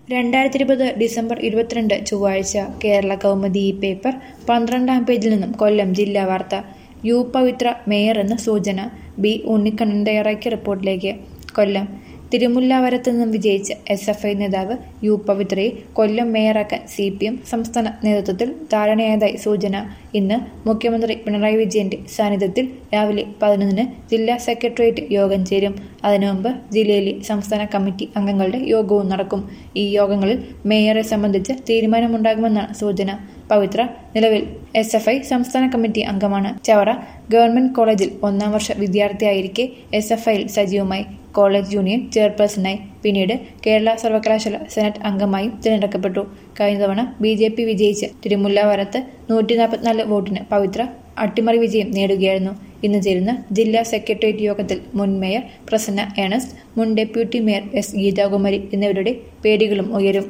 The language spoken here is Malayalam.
രണ്ടായിരത്തി ഇരുപത് ഡിസംബർ ഇരുപത്തിരണ്ട് ചൊവ്വാഴ്ച കേരള കൗമുദി ഈ പേപ്പർ പന്ത്രണ്ടാം പേജിൽ നിന്നും കൊല്ലം ജില്ലാ വാർത്ത യു പവിത്ര മേയർ എന്ന് സൂചന ബി ഉണ്ണിക്കണ്ണൻ തയ്യാറാക്കിയ റിപ്പോർട്ടിലേക്ക് കൊല്ലം തിരുമുല്ലാവരത്ത് നിന്നും വിജയിച്ച എസ് എഫ് ഐ നേതാവ് യു പവിത്രയെ കൊല്ലം മേയറാക്കാൻ സി പി എം സംസ്ഥാന നേതൃത്വത്തിൽ ധാരണയായതായി സൂചന ഇന്ന് മുഖ്യമന്ത്രി പിണറായി വിജയന്റെ സാന്നിധ്യത്തിൽ രാവിലെ പതിനൊന്നിന് ജില്ലാ സെക്രട്ടേറിയറ്റ് യോഗം ചേരും അതിനു മുമ്പ് ജില്ലയിലെ സംസ്ഥാന കമ്മിറ്റി അംഗങ്ങളുടെ യോഗവും നടക്കും ഈ യോഗങ്ങളിൽ മേയറെ സംബന്ധിച്ച് തീരുമാനമുണ്ടാകുമെന്നാണ് സൂചന പവിത്ര നിലവിൽ എസ് എഫ് ഐ സംസ്ഥാന കമ്മിറ്റി അംഗമാണ് ചവറ ഗവൺമെന്റ് കോളേജിൽ ഒന്നാം വർഷ വിദ്യാർത്ഥിയായിരിക്കെ എസ് എഫ് ഐയിൽ സജീവമായി കോളേജ് യൂണിയൻ ചെയർപേഴ്സണായി പിന്നീട് കേരള സർവകലാശാല സെനറ്റ് അംഗമായും തിരഞ്ഞെടുക്കപ്പെട്ടു കഴിഞ്ഞ തവണ ബി ജെ പി വിജയിച്ച് തിരുമുല്ലാവരത്ത് നൂറ്റി നാൽപ്പത്തിനാല് വോട്ടിന് പവിത്ര അട്ടിമറി വിജയം നേടുകയായിരുന്നു ഇന്ന് ചേരുന്ന ജില്ലാ സെക്രട്ടേറിയറ്റ് യോഗത്തിൽ മുൻ മേയർ പ്രസന്ന ഏണസ്റ്റ് മുൻ ഡെപ്യൂട്ടി മേയർ എസ് ഗീതാകുമാരി എന്നിവരുടെ പേരുകളും ഉയരും